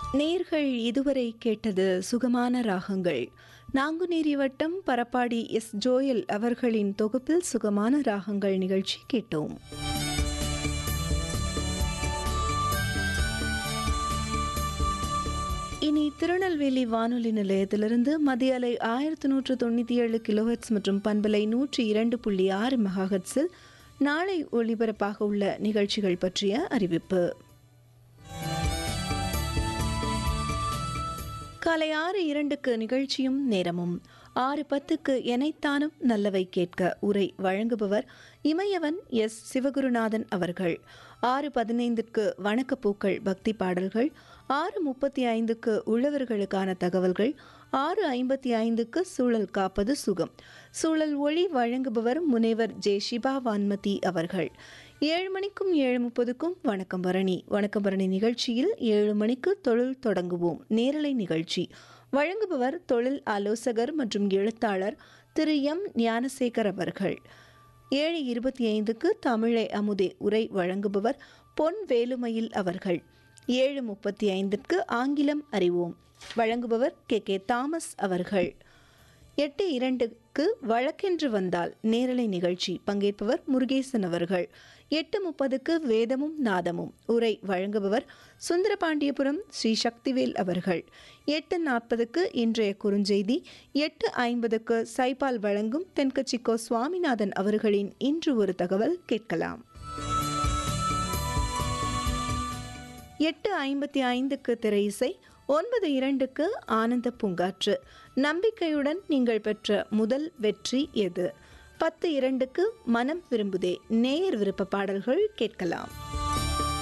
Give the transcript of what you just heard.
நேர்கள் இதுவரை கேட்டது சுகமான ராகங்கள் நாங்குநேரி வட்டம் பரப்பாடி எஸ் ஜோயல் அவர்களின் தொகுப்பில் சுகமான ராகங்கள் நிகழ்ச்சி கேட்டோம் இனி திருநெல்வேலி வானொலி நிலையத்திலிருந்து மத்திய அலை ஆயிரத்தி நூற்று தொண்ணூற்றி ஏழு கிலோஹெட்ஸ் மற்றும் பண்பலை நூற்றி இரண்டு புள்ளி ஆறு மெகாஹெட்ஸில் நாளை ஒளிபரப்பாக உள்ள நிகழ்ச்சிகள் பற்றிய அறிவிப்பு காலை ஆறு இரண்டுக்கு நிகழ்ச்சியும் நேரமும் ஆறு பத்துக்கு எனைத்தானும் நல்லவை கேட்க உரை வழங்குபவர் இமயவன் எஸ் சிவகுருநாதன் அவர்கள் ஆறு பதினைந்துக்கு வணக்கப்பூக்கள் பக்தி பாடல்கள் ஆறு முப்பத்தி ஐந்துக்கு உள்ளவர்களுக்கான தகவல்கள் ஆறு ஐம்பத்தி ஐந்துக்கு சூழல் காப்பது சுகம் சூழல் ஒளி வழங்குபவர் முனைவர் ஜே சிபா வான்மதி அவர்கள் ஏழு மணிக்கும் ஏழு முப்பதுக்கும் வணக்கம் பரணி வணக்கம் பரணி நிகழ்ச்சியில் ஏழு மணிக்கு தொழில் தொடங்குவோம் நேரலை நிகழ்ச்சி வழங்குபவர் தொழில் ஆலோசகர் மற்றும் எழுத்தாளர் திரு எம் ஞானசேகர் அவர்கள் ஏழு இருபத்தி ஐந்துக்கு தமிழை அமுதே உரை வழங்குபவர் பொன் வேலுமயில் அவர்கள் ஏழு முப்பத்தி ஐந்திற்கு ஆங்கிலம் அறிவோம் வழங்குபவர் கே கே தாமஸ் அவர்கள் எட்டு இரண்டுக்கு வழக்கென்று வந்தால் நேரலை நிகழ்ச்சி பங்கேற்பவர் முருகேசன் அவர்கள் எட்டு முப்பதுக்கு வேதமும் நாதமும் உரை வழங்குபவர் சுந்தரபாண்டியபுரம் ஸ்ரீ சக்திவேல் அவர்கள் எட்டு நாற்பதுக்கு இன்றைய குறுஞ்செய்தி எட்டு ஐம்பதுக்கு சைபால் வழங்கும் தென்கட்சிக்கோ சுவாமிநாதன் அவர்களின் இன்று ஒரு தகவல் கேட்கலாம் எட்டு ஐம்பத்தி ஐந்துக்கு திரை இசை ஒன்பது இரண்டுக்கு ஆனந்த பூங்காற்று நம்பிக்கையுடன் நீங்கள் பெற்ற முதல் வெற்றி எது பத்து இரண்டுக்கு மனம் விரும்புதே நேயர் விருப்ப பாடல்கள் கேட்கலாம்